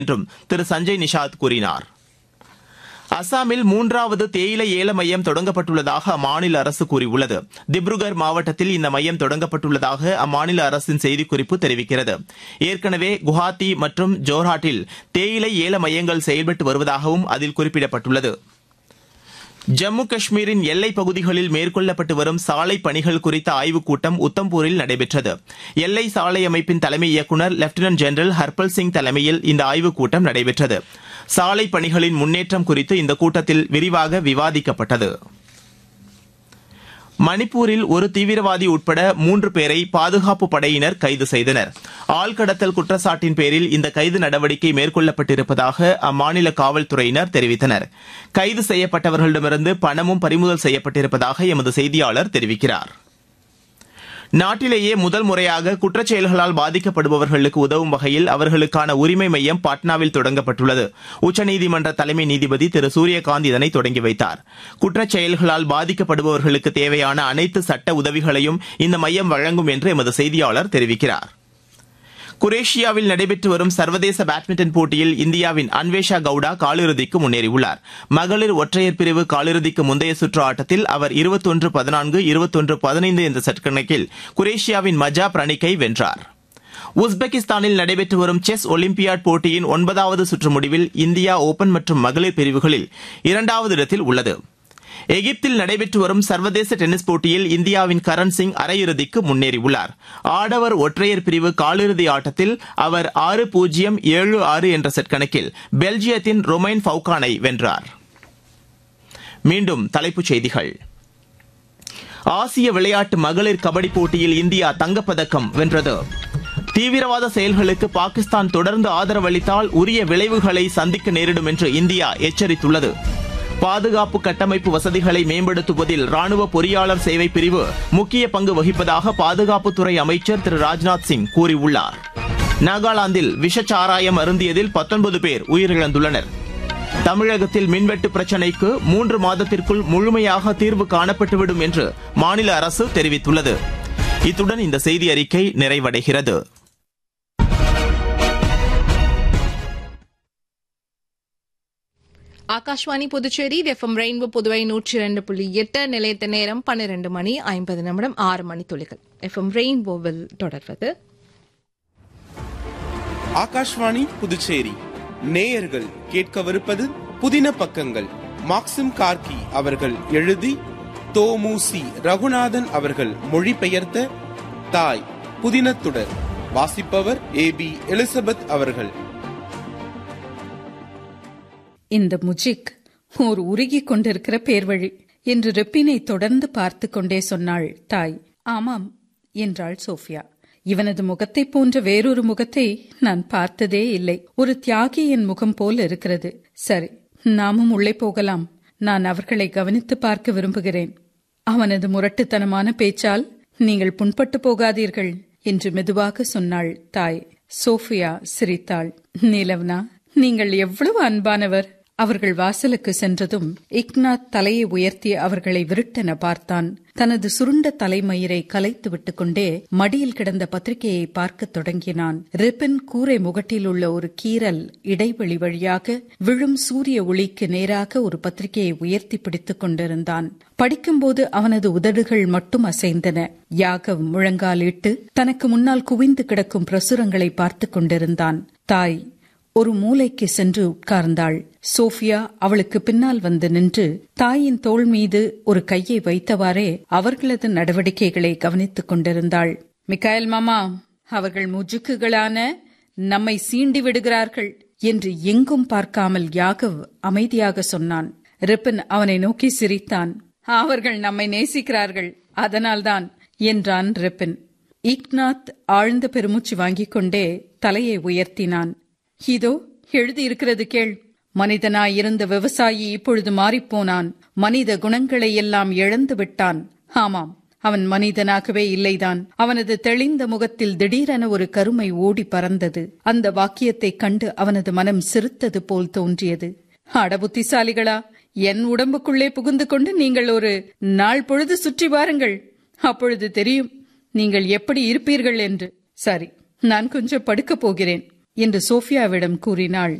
என்றும் திரு சஞ்சய் நிஷாத் கூறினார் அசாமில் மூன்றாவது தேயிலை ஏல மையம் தொடங்கப்பட்டுள்ளதாக அம்மாநில அரசு கூறியுள்ளது திப்ருகர் மாவட்டத்தில் இந்த மையம் தொடங்கப்பட்டுள்ளதாக அம்மாநில அரசின் செய்திக்குறிப்பு தெரிவிக்கிறது ஏற்கனவே குவஹாத்தி மற்றும் ஜோர்ஹாட்டில் தேயிலை ஏல மையங்கள் செயல்பட்டு வருவதாகவும் அதில் குறிப்பிடப்பட்டுள்ளது ஜம்மு காஷ்மீரின் எல்லைப் பகுதிகளில் மேற்கொள்ளப்பட்டு வரும் சாலை பணிகள் குறித்த ஆய்வுக் கூட்டம் உத்தம்பூரில் நடைபெற்றது எல்லை சாலை அமைப்பின் தலைமை இயக்குநர் லெப்டினன்ட் ஜெனரல் ஹர்பல் சிங் தலைமையில் இந்த ஆய்வுக் கூட்டம் நடைபெற்றது சாலை பணிகளின் முன்னேற்றம் குறித்து இந்த கூட்டத்தில் விரிவாக விவாதிக்கப்பட்டது மணிப்பூரில் ஒரு தீவிரவாதி உட்பட மூன்று பேரை பாதுகாப்பு படையினர் கைது செய்தனர் ஆள்கடத்தல் குற்றச்சாட்டின் பேரில் இந்த கைது நடவடிக்கை மேற்கொள்ளப்பட்டிருப்பதாக அம்மாநில காவல்துறையினர் தெரிவித்தனர் கைது செய்யப்பட்டவர்களிடமிருந்து பணமும் பறிமுதல் செய்யப்பட்டிருப்பதாக எமது செய்தியாளர் தெரிவிக்கிறார் நாட்டிலேயே முதல் முறையாக குற்றச் செயல்களால் பாதிக்கப்படுபவர்களுக்கு உதவும் வகையில் அவர்களுக்கான உரிமை மையம் பாட்னாவில் தொடங்கப்பட்டுள்ளது உச்சநீதிமன்ற தலைமை நீதிபதி திரு சூரியகாந்த் இதனை தொடங்கி வைத்தார் குற்றச் செயல்களால் பாதிக்கப்படுபவர்களுக்கு தேவையான அனைத்து சட்ட உதவிகளையும் இந்த மையம் வழங்கும் என்று எமது செய்தியாளர் தெரிவிக்கிறார் குரேஷியாவில் நடைபெற்று வரும் சர்வதேச பேட்மிண்டன் போட்டியில் இந்தியாவின் அன்வேஷா கவுடா காலிறுதிக்கு முன்னேறியுள்ளார் மகளிர் ஒற்றையர் பிரிவு காலிறுதிக்கு முந்தைய சுற்று ஆட்டத்தில் அவர் இருபத்தொன்று பதினான்கு இருபத்தொன்று பதினைந்து என்ற செட் கணக்கில் குரேஷியாவின் மஜா பிரணிக்கை வென்றார் உஸ்பெகிஸ்தானில் நடைபெற்று வரும் செஸ் ஒலிம்பியாட் போட்டியின் ஒன்பதாவது சுற்று முடிவில் இந்தியா ஓபன் மற்றும் மகளிர் பிரிவுகளில் இரண்டாவது இடத்தில் உள்ளது எகிப்தில் நடைபெற்று வரும் சர்வதேச டென்னிஸ் போட்டியில் இந்தியாவின் கரண் சிங் அரையிறுதிக்கு முன்னேறியுள்ளார் ஆடவர் ஒற்றையர் பிரிவு காலிறுதி ஆட்டத்தில் அவர் ஆறு பூஜ்ஜியம் ஏழு ஆறு என்ற செட் கணக்கில் பெல்ஜியத்தின் ரொமைன் ஃபவுகானை வென்றார் மீண்டும் தலைப்புச் செய்திகள் ஆசிய விளையாட்டு மகளிர் கபடி போட்டியில் இந்தியா தங்கப்பதக்கம் வென்றது தீவிரவாத செயல்களுக்கு பாகிஸ்தான் தொடர்ந்து ஆதரவளித்தால் உரிய விளைவுகளை சந்திக்க நேரிடும் என்று இந்தியா எச்சரித்துள்ளது பாதுகாப்பு கட்டமைப்பு வசதிகளை மேம்படுத்துவதில் ராணுவ பொறியாளர் சேவை பிரிவு முக்கிய பங்கு வகிப்பதாக பாதுகாப்புத்துறை அமைச்சர் திரு ராஜ்நாத் சிங் கூறியுள்ளார் நாகாலாந்தில் விஷச்சாராயம் அருந்தியதில் பத்தொன்பது பேர் உயிரிழந்துள்ளனர் தமிழகத்தில் மின்வெட்டு பிரச்சினைக்கு மூன்று மாதத்திற்குள் முழுமையாக தீர்வு காணப்பட்டுவிடும் என்று மாநில அரசு தெரிவித்துள்ளது இத்துடன் இந்த செய்தி அறிக்கை நிறைவடைகிறது ஆகாஷ்வாணி புதுச்சேரி எஃப்எம் ரெயின்போ புதுவை நூற்றி இரண்டு புள்ளி எட்டு நிலையத்த நேரம் பன்னிரண்டு மணி ஐம்பது நிமிடம் ஆறு மணி துளிகள் எஃப்எம் ரெயின்போவில் தொடர்வது ஆகாஷ்வாணி புதுச்சேரி நேயர்கள் கேட்கவிருப்பது புதின பக்கங்கள் மாக்சிம் கார்கி அவர்கள் எழுதி தோமுசி ரகுநாதன் அவர்கள் மொழிபெயர்த்த தாய் புதினத்துடர் வாசிப்பவர் ஏ பி எலிசபெத் அவர்கள் இந்த முஜிக் ஓர் உருகிக் கொண்டிருக்கிற பேர்வழி என்று ரெப்பினை தொடர்ந்து பார்த்து கொண்டே சொன்னாள் தாய் ஆமாம் என்றாள் சோஃபியா இவனது முகத்தைப் போன்ற வேறொரு முகத்தை நான் பார்த்ததே இல்லை ஒரு தியாகியின் முகம் போல் இருக்கிறது சரி நாமும் உள்ளே போகலாம் நான் அவர்களை கவனித்து பார்க்க விரும்புகிறேன் அவனது முரட்டுத்தனமான பேச்சால் நீங்கள் புண்பட்டு போகாதீர்கள் என்று மெதுவாக சொன்னாள் தாய் சோஃபியா சிரித்தாள் நிலவ்னா நீங்கள் எவ்வளவு அன்பானவர் அவர்கள் வாசலுக்கு சென்றதும் இக்னாத் தலையை உயர்த்தி அவர்களை விருட்டென பார்த்தான் தனது சுருண்ட தலைமயிரை கலைத்து விட்டுக் கொண்டே மடியில் கிடந்த பத்திரிகையை பார்க்கத் தொடங்கினான் ரிப்பன் கூரை முகட்டில் உள்ள ஒரு கீரல் இடைவெளி வழியாக விழும் சூரிய ஒளிக்கு நேராக ஒரு பத்திரிகையை உயர்த்தி பிடித்துக் கொண்டிருந்தான் படிக்கும்போது அவனது உதடுகள் மட்டும் அசைந்தன யாகவ் முழங்காலிட்டு தனக்கு முன்னால் குவிந்து கிடக்கும் பிரசுரங்களை பார்த்துக் கொண்டிருந்தான் தாய் ஒரு மூலைக்கு சென்று உட்கார்ந்தாள் சோஃபியா அவளுக்கு பின்னால் வந்து நின்று தாயின் தோள் மீது ஒரு கையை வைத்தவாறே அவர்களது நடவடிக்கைகளை கவனித்துக் கொண்டிருந்தாள் மிக்காயல் மாமா அவர்கள் முஜுக்குகளான நம்மை சீண்டி விடுகிறார்கள் என்று எங்கும் பார்க்காமல் யாகவ் அமைதியாக சொன்னான் ரிப்பன் அவனை நோக்கி சிரித்தான் அவர்கள் நம்மை நேசிக்கிறார்கள் அதனால்தான் என்றான் ரிப்பன் இக்னாத் ஆழ்ந்த பெருமூச்சு வாங்கிக் கொண்டே தலையை உயர்த்தினான் இதோ எழுதியிருக்கிறது கேள் மனிதனாயிருந்த விவசாயி இப்பொழுது மாறிப்போனான் மனித குணங்களை எல்லாம் இழந்து விட்டான் ஆமாம் அவன் மனிதனாகவே இல்லைதான் அவனது தெளிந்த முகத்தில் திடீரென ஒரு கருமை ஓடி பறந்தது அந்த வாக்கியத்தைக் கண்டு அவனது மனம் சிரித்தது போல் தோன்றியது அட புத்திசாலிகளா என் உடம்புக்குள்ளே புகுந்து கொண்டு நீங்கள் ஒரு நாள் பொழுது சுற்றி வாருங்கள் அப்பொழுது தெரியும் நீங்கள் எப்படி இருப்பீர்கள் என்று சரி நான் கொஞ்சம் படுக்கப் போகிறேன் என்று சோஃபியாவிடம் கூறினாள்